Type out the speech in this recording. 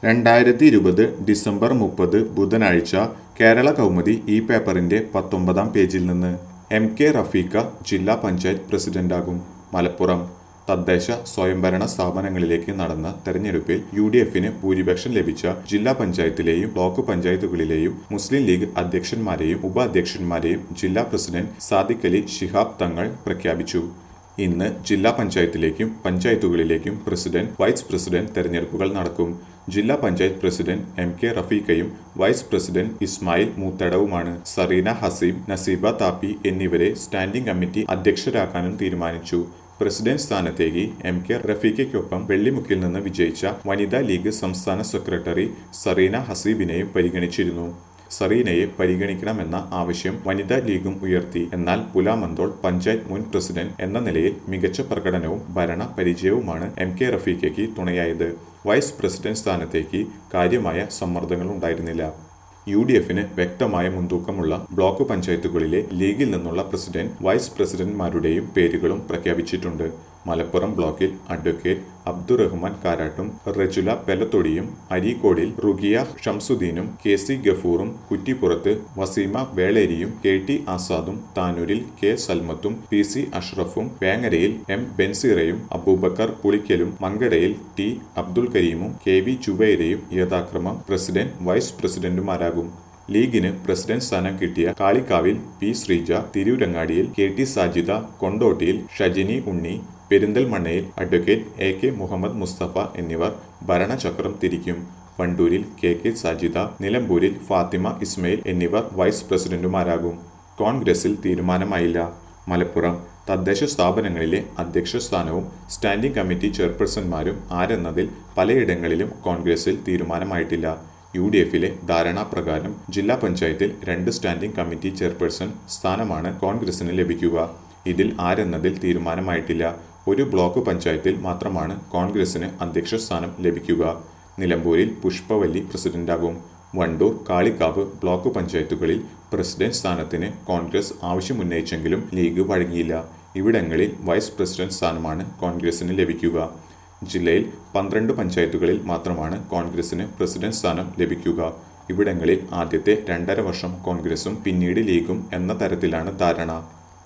രണ്ടായിരത്തി ഇരുപത് ഡിസംബർ മുപ്പത് ബുധനാഴ്ച കേരള കൗമുദി ഈ പേപ്പറിന്റെ പത്തൊമ്പതാം പേജിൽ നിന്ന് എം കെ റഫീഖ ജില്ലാ പഞ്ചായത്ത് പ്രസിഡന്റാകും മലപ്പുറം തദ്ദേശ സ്വയംഭരണ സ്ഥാപനങ്ങളിലേക്ക് നടന്ന തെരഞ്ഞെടുപ്പിൽ യു ഡി എഫിന് ഭൂരിപക്ഷം ലഭിച്ച ജില്ലാ പഞ്ചായത്തിലെയും ബ്ലോക്ക് പഞ്ചായത്തുകളിലെയും മുസ്ലിം ലീഗ് അധ്യക്ഷന്മാരെയും ഉപാധ്യക്ഷന്മാരെയും ജില്ലാ പ്രസിഡന്റ് സാദിഖ് അലി ശിഹാബ് തങ്ങൾ പ്രഖ്യാപിച്ചു ഇന്ന് ജില്ലാ പഞ്ചായത്തിലേക്കും പഞ്ചായത്തുകളിലേക്കും പ്രസിഡന്റ് വൈസ് പ്രസിഡന്റ് തെരഞ്ഞെടുപ്പുകൾ നടക്കും ജില്ലാ പഞ്ചായത്ത് പ്രസിഡന്റ് എം കെ റഫീഖയും വൈസ് പ്രസിഡന്റ് ഇസ്മായിൽ മൂത്തടവുമാണ് സറീന ഹസീം നസീബ താപ്പി എന്നിവരെ സ്റ്റാൻഡിംഗ് കമ്മിറ്റി അധ്യക്ഷരാക്കാനും തീരുമാനിച്ചു പ്രസിഡന്റ് സ്ഥാനത്തേക്ക് എം കെ റഫീഖയ്ക്കൊപ്പം വെള്ളിമുക്കിൽ നിന്ന് വിജയിച്ച വനിതാ ലീഗ് സംസ്ഥാന സെക്രട്ടറി സറീന ഹസീബിനെയും പരിഗണിച്ചിരുന്നു സറീനയെ പരിഗണിക്കണമെന്ന ആവശ്യം വനിതാ ലീഗും ഉയർത്തി എന്നാൽ പുലാമന്തോൾ പഞ്ചായത്ത് മുൻ പ്രസിഡന്റ് എന്ന നിലയിൽ മികച്ച പ്രകടനവും ഭരണ പരിചയവുമാണ് എം കെ റഫീഖയ്ക്ക് തുണയായത് വൈസ് പ്രസിഡന്റ് സ്ഥാനത്തേക്ക് കാര്യമായ സമ്മർദ്ദങ്ങൾ ഉണ്ടായിരുന്നില്ല യു ഡി എഫിന് വ്യക്തമായ മുൻതൂക്കമുള്ള ബ്ലോക്ക് പഞ്ചായത്തുകളിലെ ലീഗിൽ നിന്നുള്ള പ്രസിഡന്റ് വൈസ് പ്രസിഡന്റ്മാരുടെയും പേരുകളും പ്രഖ്യാപിച്ചിട്ടുണ്ട് മലപ്പുറം ബ്ലോക്കിൽ അഡ്വക്കേറ്റ് അബ്ദുറഹ്മാൻ കാരാട്ടും റജുല പെലത്തൊടിയും അരീക്കോടിൽ റുഗിയ ഷംസുദ്ദീനും കെ സി ഗഫൂറും കുറ്റിപ്പുറത്ത് വസീമ വേളേരിയും കെ ടി ആസാദും താനൂരിൽ കെ സൽമത്തും പി സി അഷ്റഫും വേങ്ങരയിൽ എം ബെൻസീറയും അബൂബക്കർ പുളിക്കലും മങ്കടയിൽ ടി അബ്ദുൽ കരീമും കെ വി ചുബൈരയും യഥാക്രമം പ്രസിഡന്റ് വൈസ് പ്രസിഡന്റുമാരാകും ലീഗിന് പ്രസിഡന്റ് സ്ഥാനം കിട്ടിയ കാളിക്കാവിൽ പി ശ്രീജ തിരൂരങ്ങാടിയിൽ കെ ടി സാജിദ കൊണ്ടോട്ടിയിൽ ഷജിനി ഉണ്ണി പെരിന്തൽമണ്ണയിൽ advocate A K Muhammad Musthafa എന്നിവർ ഭരണചക്രം തിരിക്കും വണ്ടൂരിൽ കെ കെ സാജിദ നിലമ്പൂരിൽ ഫാത്തിമ ഇസ്മയിൽ എന്നിവർ വൈസ് പ്രസിഡന്റുമാരാകും കോൺഗ്രസിൽ തീരുമാനമായില്ല മലപ്പുറം തദ്ദേശ സ്ഥാപനങ്ങളിലെ അധ്യക്ഷ സ്ഥാനവും സ്റ്റാൻഡിംഗ് കമ്മിറ്റി ചെയർപേഴ്സൺമാരും ആരെന്നതിൽ പലയിടങ്ങളിലും കോൺഗ്രസിൽ തീരുമാനമായിട്ടില്ല യു ഡി എഫിലെ ധാരണാപ്രകാരം ജില്ലാ പഞ്ചായത്തിൽ രണ്ട് സ്റ്റാൻഡിംഗ് കമ്മിറ്റി ചെയർപേഴ്സൺ സ്ഥാനമാണ് കോൺഗ്രസിന് ലഭിക്കുക ഇതിൽ ആരെന്നതിൽ തീരുമാനമായിട്ടില്ല ഒരു ബ്ലോക്ക് പഞ്ചായത്തിൽ മാത്രമാണ് കോൺഗ്രസിന് അധ്യക്ഷ സ്ഥാനം ലഭിക്കുക നിലമ്പൂരിൽ പുഷ്പവല്ലി പ്രസിഡന്റാകും വണ്ടൂർ കാളിക്കാവ് ബ്ലോക്ക് പഞ്ചായത്തുകളിൽ പ്രസിഡന്റ് സ്ഥാനത്തിന് കോൺഗ്രസ് ആവശ്യമുന്നയിച്ചെങ്കിലും ലീഗ് വഴങ്ങിയില്ല ഇവിടങ്ങളിൽ വൈസ് പ്രസിഡന്റ് സ്ഥാനമാണ് കോൺഗ്രസിന് ലഭിക്കുക ജില്ലയിൽ പന്ത്രണ്ട് പഞ്ചായത്തുകളിൽ മാത്രമാണ് കോൺഗ്രസിന് പ്രസിഡന്റ് സ്ഥാനം ലഭിക്കുക ഇവിടങ്ങളിൽ ആദ്യത്തെ രണ്ടര വർഷം കോൺഗ്രസും പിന്നീട് ലീഗും എന്ന തരത്തിലാണ് ധാരണ